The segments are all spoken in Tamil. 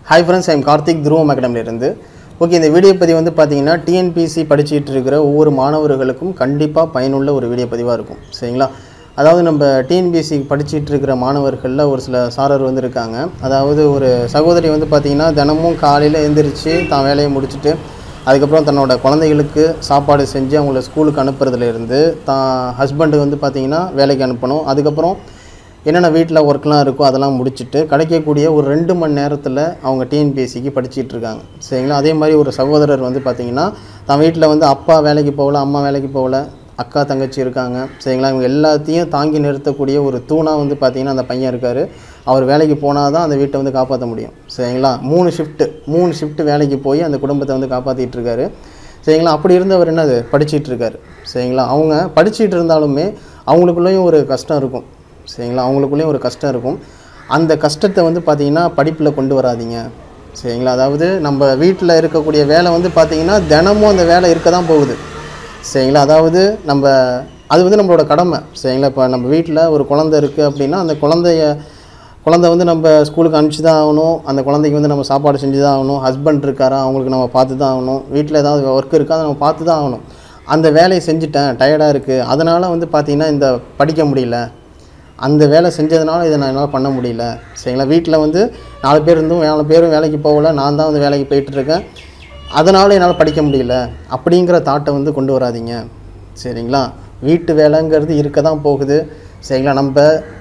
ஹாய் ஃப்ரெண்ட்ஸ் ஐம் கார்த்திக் துருவம் அகாடமிலிருந்து ஓகே இந்த வீடியோ பதிவு வந்து பார்த்தீங்கன்னா டிஎன்பிசி படிச்சுட்டு இருக்கிற ஒவ்வொரு மாணவர்களுக்கும் கண்டிப்பாக பயனுள்ள ஒரு வீடியோ பதிவாக இருக்கும் சரிங்களா அதாவது நம்ம டிஎன்பிசி படிச்சுட்டு இருக்கிற மாணவர்களில் ஒரு சில சாரர் வந்து இருக்காங்க அதாவது ஒரு சகோதரி வந்து பார்த்திங்கன்னா தினமும் காலையில் எழுந்திரிச்சு தான் வேலையை முடிச்சுட்டு அதுக்கப்புறம் தன்னோட குழந்தைகளுக்கு சாப்பாடு செஞ்சு அவங்கள ஸ்கூலுக்கு அனுப்புறதுலேருந்து தான் ஹஸ்பண்டு வந்து பார்த்திங்கன்னா வேலைக்கு அனுப்பணும் அதுக்கப்புறம் என்னென்ன வீட்டில் ஒர்க்லாம் இருக்கோ அதெல்லாம் முடிச்சுட்டு கிடைக்கக்கூடிய ஒரு ரெண்டு மணி நேரத்தில் அவங்க டிஎன்பிஎஸ்சிக்கு படிச்சிட்டு இருக்காங்க சரிங்களா அதே மாதிரி ஒரு சகோதரர் வந்து பார்த்திங்கன்னா தான் வீட்டில் வந்து அப்பா வேலைக்கு போகல அம்மா வேலைக்கு போகல அக்கா தங்கச்சி இருக்காங்க சரிங்களா இவங்க எல்லாத்தையும் தாங்கி நிறுத்தக்கூடிய ஒரு தூணாக வந்து பார்த்திங்கன்னா அந்த பையன் இருக்கார் அவர் வேலைக்கு போனால் தான் அந்த வீட்டை வந்து காப்பாற்ற முடியும் சரிங்களா மூணு ஷிஃப்ட்டு மூணு ஷிஃப்ட் வேலைக்கு போய் அந்த குடும்பத்தை வந்து காப்பாற்றிட்டு இருக்காரு சரிங்களா அப்படி இருந்தவர் என்னது படிச்சிட்டு இருக்காரு சரிங்களா அவங்க படிச்சிட்டு இருந்தாலுமே அவங்களுக்குள்ளேயும் ஒரு கஷ்டம் இருக்கும் சரிங்களா அவங்களுக்குள்ளேயும் ஒரு கஷ்டம் இருக்கும் அந்த கஷ்டத்தை வந்து பார்த்திங்கன்னா படிப்பில் கொண்டு வராதீங்க சரிங்களா அதாவது நம்ம வீட்டில் இருக்கக்கூடிய வேலை வந்து பார்த்திங்கன்னா தினமும் அந்த வேலை இருக்க தான் போகுது சரிங்களா அதாவது நம்ம அது வந்து நம்மளோட கடமை சரிங்களா இப்போ நம்ம வீட்டில் ஒரு குழந்தை இருக்குது அப்படின்னா அந்த குழந்தைய குழந்தை வந்து நம்ம ஸ்கூலுக்கு அனுப்பிச்சி தான் ஆகணும் அந்த குழந்தைக்கு வந்து நம்ம சாப்பாடு செஞ்சு தான் ஆகணும் ஹஸ்பண்ட் இருக்காரா அவங்களுக்கு நம்ம பார்த்து தான் ஆகணும் வீட்டில் ஏதாவது ஒர்க் இருக்கா அதை நம்ம பார்த்து தான் ஆகணும் அந்த வேலையை செஞ்சுட்டேன் டயர்டாக இருக்குது அதனால் வந்து பார்த்திங்கன்னா இந்த படிக்க முடியல அந்த வேலை செஞ்சதுனால இதை நான் என்னால் பண்ண முடியல சரிங்களா வீட்டில் வந்து நாலு பேர் இருந்தும் நாலு பேரும் வேலைக்கு போகல நான் தான் வந்து வேலைக்கு போயிட்டுருக்கேன் அதனால் என்னால் படிக்க முடியல அப்படிங்கிற தாட்டை வந்து கொண்டு வராதீங்க சரிங்களா வீட்டு வேலைங்கிறது இருக்க தான் போகுது சரிங்களா நம்ம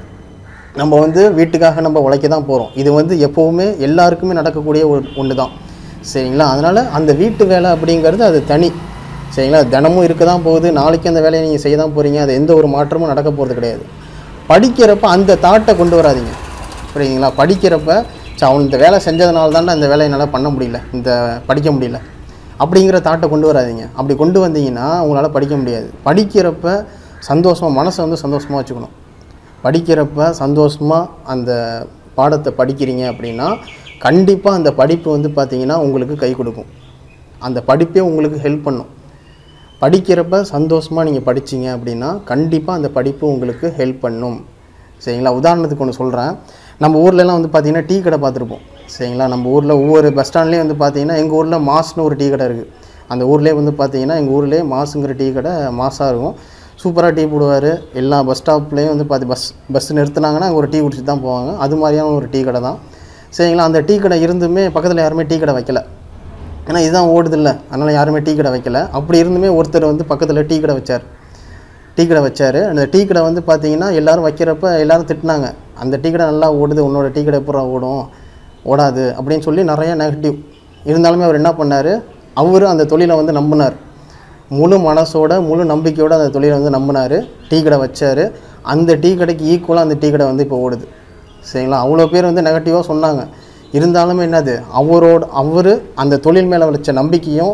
நம்ம வந்து வீட்டுக்காக நம்ம உழைக்க தான் போகிறோம் இது வந்து எப்போவுமே எல்லாருக்குமே நடக்கக்கூடிய ஒரு ஒன்று தான் சரிங்களா அதனால் அந்த வீட்டு வேலை அப்படிங்கிறது அது தனி சரிங்களா தினமும் இருக்க தான் போகுது நாளைக்கு அந்த வேலையை நீங்கள் செய்ய தான் போகிறீங்க அது எந்த ஒரு மாற்றமும் நடக்க போகிறது கிடையாது படிக்கிறப்ப அந்த தாட்டை கொண்டு வராதீங்க புரியுதுங்களா படிக்கிறப்ப சே அவன் இந்த வேலை செஞ்சதுனால தானே இந்த வேலையை என்னால் பண்ண முடியல இந்த படிக்க முடியல அப்படிங்கிற தாட்டை கொண்டு வராதீங்க அப்படி கொண்டு வந்தீங்கன்னா உங்களால் படிக்க முடியாது படிக்கிறப்ப சந்தோஷமாக மனசை வந்து சந்தோஷமாக வச்சுக்கணும் படிக்கிறப்ப சந்தோஷமாக அந்த பாடத்தை படிக்கிறீங்க அப்படின்னா கண்டிப்பாக அந்த படிப்பு வந்து பார்த்திங்கன்னா உங்களுக்கு கை கொடுக்கும் அந்த படிப்பே உங்களுக்கு ஹெல்ப் பண்ணும் படிக்கிறப்ப சந்தோஷமாக நீங்கள் படிச்சீங்க அப்படின்னா கண்டிப்பாக அந்த படிப்பு உங்களுக்கு ஹெல்ப் பண்ணும் சரிங்களா உதாரணத்துக்கு ஒன்று சொல்கிறேன் நம்ம ஊர்லலாம் வந்து பார்த்திங்கன்னா டீ கடை பார்த்துருப்போம் சரிங்களா நம்ம ஊரில் ஒவ்வொரு பஸ் ஸ்டாண்ட்லேயும் வந்து பார்த்திங்கன்னா எங்கள் ஊரில் மாஸ்னு ஒரு டீ கடை இருக்குது அந்த ஊர்லேயே வந்து பார்த்திங்கன்னா எங்கள் ஊர்லேயே மாஸுங்கிற டீ கடை மாஸாக இருக்கும் சூப்பராக டீ போடுவார் எல்லா பஸ் ஸ்டாப்லேயும் வந்து பார்த்து பஸ் பஸ் நிறுத்துனாங்கன்னா அங்கே ஒரு டீ குடிச்சிட்டு தான் போவாங்க அது மாதிரியான ஒரு டீ கடை தான் சரிங்களா அந்த டீ கடை இருந்துமே பக்கத்தில் யாருமே டீ கடை வைக்கல ஏன்னா இதுதான் ஓடுதில்ல அதனால் யாருமே டீ கடை வைக்கல அப்படி இருந்துமே ஒருத்தர் வந்து பக்கத்தில் டீ கடை வச்சார் டீ கடை வச்சார் அந்த டீ கடை வந்து பார்த்தீங்கன்னா எல்லாரும் வைக்கிறப்ப எல்லாரும் திட்டினாங்க அந்த டீ கடை நல்லா ஓடுது உன்னோட டீ கடை எப்போ ஓடும் ஓடாது அப்படின்னு சொல்லி நிறைய நெகட்டிவ் இருந்தாலுமே அவர் என்ன பண்ணார் அவர் அந்த தொழிலை வந்து நம்பினார் முழு மனசோட முழு நம்பிக்கையோட அந்த தொழிலை வந்து நம்பினார் டீ கடை வச்சார் அந்த டீ கடைக்கு ஈக்குவலாக அந்த டீ கடை வந்து இப்போ ஓடுது சரிங்களா அவ்வளோ பேர் வந்து நெகட்டிவாக சொன்னாங்க இருந்தாலுமே என்னது அவரோட அவர் அந்த தொழில் மேலே வச்ச நம்பிக்கையும்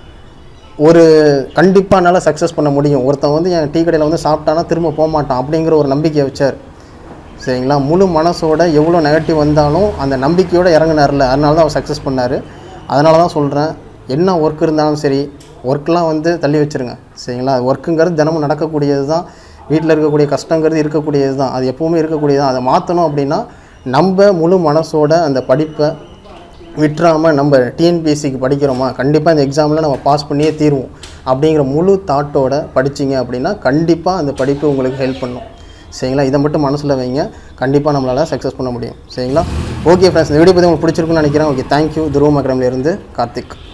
ஒரு கண்டிப்பாக என்னால் சக்ஸஸ் பண்ண முடியும் ஒருத்தன் வந்து என் டீ கடையில் வந்து சாப்பிட்டானா திரும்ப போக மாட்டான் அப்படிங்கிற ஒரு நம்பிக்கையை வச்சார் சரிங்களா முழு மனசோட எவ்வளோ நெகட்டிவ் வந்தாலும் அந்த நம்பிக்கையோடு இறங்கினார்ல அதனால தான் அவர் சக்ஸஸ் பண்ணார் அதனால தான் சொல்கிறேன் என்ன ஒர்க் இருந்தாலும் சரி ஒர்க்லாம் வந்து தள்ளி வச்சுருங்க சரிங்களா ஒர்க்குங்கிறது தினமும் நடக்கக்கூடியது தான் வீட்டில் இருக்கக்கூடிய கஷ்டங்கிறது இருக்கக்கூடியது தான் அது எப்போவுமே இருக்கக்கூடியது தான் அதை மாற்றணும் அப்படின்னா நம்ம முழு மனசோட அந்த படிப்பை விட்டுறாமல் நம்ம டிஎன்பிஎஸ்சிக்கு படிக்கிறோமா கண்டிப்பாக இந்த எக்ஸாமில் நம்ம பாஸ் பண்ணியே தீருவோம் அப்படிங்கிற முழு தாட்டோட படிச்சீங்க அப்படின்னா கண்டிப்பாக அந்த படிப்பு உங்களுக்கு ஹெல்ப் பண்ணும் சரிங்களா இதை மட்டும் மனசில் வைங்க கண்டிப்பாக நம்மளால் சக்ஸஸ் பண்ண முடியும் சரிங்களா ஓகே ஃப்ரெண்ட்ஸ் இந்த வீடியோ பற்றி உங்களுக்கு பிடிச்சிருக்குன்னு நினைக்கிறேன் ஓகே தேங்க்யூ துருவம் அக்ரம்லேருந்து கார்த்திக்